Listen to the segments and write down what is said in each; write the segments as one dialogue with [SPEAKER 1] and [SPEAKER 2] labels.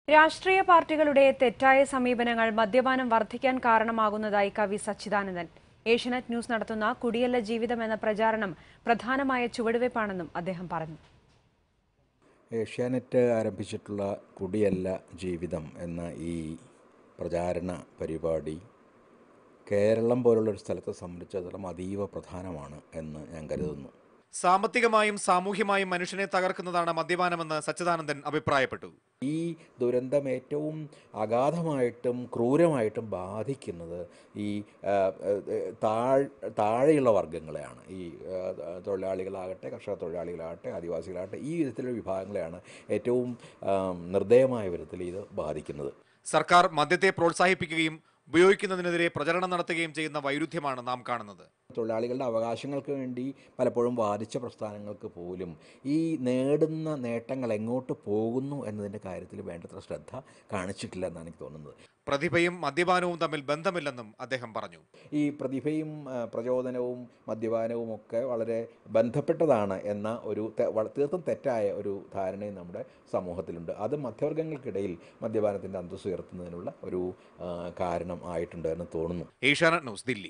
[SPEAKER 1] രാഷ്ട്രീയ പാർട്ടികളുടെ തെറ്റായ സമീപനങ്ങൾ മദ്യപാനം വർദ്ധിക്കാൻ കാരണമാകുന്നതായി കവി സച്ചിദാനന്ദൻ ഏഷ്യനെറ്റ് ന്യൂസ് നടത്തുന്ന കുടിയല്ല ജീവിതം എന്ന പ്രചാരണം പ്രധാനമായ ചുവടുവയ്പ്പാണെന്നും അദ്ദേഹം പറഞ്ഞു
[SPEAKER 2] ഏഷ്യാനെറ്റ് ആരംഭിച്ചിട്ടുള്ള കുടിയല്ല ജീവിതം എന്ന ഈ പ്രചാരണ പരിപാടി കേരളം പോലുള്ളൊരു സ്ഥലത്തെ സംബന്ധിച്ചിടത്തോളം അതീവ പ്രധാനമാണ് എന്ന് ഞാൻ കരുതുന്നു
[SPEAKER 3] സാമ്പത്തികമായും സാമൂഹ്യമായും മനുഷ്യനെ തകർക്കുന്നതാണ് മദ്യപാനമെന്ന് സച്ചിദാനന്ദൻ അഭിപ്രായപ്പെട്ടു
[SPEAKER 2] ഈ ദുരന്തം ഏറ്റവും അഗാധമായിട്ടും ക്രൂരമായിട്ടും ബാധിക്കുന്നത് ഈ ആ, ആ, താഴ് താഴെയുള്ള വർഗ്ഗങ്ങളെയാണ് ഈ ആ, തൊഴിലാളികളാകട്ടെ കർഷക തൊഴിലാളികളാകട്ടെ ആദിവാസികളാകട്ടെ ഈ വിധത്തിലുള്ള വിഭാഗങ്ങളെയാണ് ഏറ്റവും ആ, നിർദ്ദയമായ വിധത്തിൽ ഇത് ബാധിക്കുന്നത്
[SPEAKER 3] സർക്കാർ മദ്യത്തെ പ്രോത്സാഹിപ്പിക്കുകയും ഉപയോഗിക്കുന്നതിനെതിരെ പ്രചരണം നടത്തുകയും ചെയ്യുന്ന വൈരുദ്ധ്യമാണ് നാം കാണുന്നത്
[SPEAKER 2] തൊഴിലാളികളുടെ അവകാശങ്ങൾക്ക് വേണ്ടി പലപ്പോഴും വാദിച്ച പ്രസ്ഥാനങ്ങൾക്ക് പോലും ഈ നേടുന്ന നേട്ടങ്ങൾ എങ്ങോട്ട് പോകുന്നു എന്നതിൻ്റെ കാര്യത്തിൽ വേണ്ടത്ര ശ്രദ്ധ കാണിച്ചിട്ടില്ല എന്നാണ് എനിക്ക് തോന്നുന്നത്
[SPEAKER 3] പ്രതിഭയും മദ്യപാനവും തമ്മിൽ ബന്ധമില്ലെന്നും അദ്ദേഹം പറഞ്ഞു
[SPEAKER 2] ഈ പ്രതിഭയും ആ, പ്രചോദനവും മദ്യപാനവും ഒക്കെ വളരെ ബന്ധപ്പെട്ടതാണ് എന്ന ഒരു തെ- വള- തീർത്തും തെറ്റായ ഒരു ധാരണയും നമ്മുടെ സമൂഹത്തിലുണ്ട് അത് മധ്യവർഗങ്ങൾക്കിടയിൽ മദ്യപാനത്തിൻ്റെ അന്തസ് ഉയർത്തുന്നതിനുള്ള ഒരു ആ, കാരണം ആയിട്ടുണ്ട് എന്ന് തോന്നുന്നു
[SPEAKER 3] ഏഷ്യാനെറ്റ് ന്യൂസ് ദില്ലി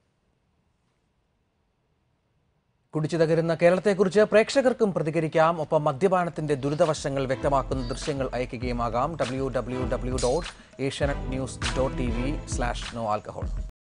[SPEAKER 4] കുടിച്ചു തകരുന്ന കേരളത്തെക്കുറിച്ച് പ്രേക്ഷകർക്കും പ്രതികരിക്കാം ഒപ്പം മദ്യപാനത്തിന്റെ ദുരിതവശങ്ങൾ വ്യക്തമാക്കുന്ന ദൃശ്യങ്ങൾ അയക്കുകയുമാകാം W W W dot Asianet news dot T V slash no alcohol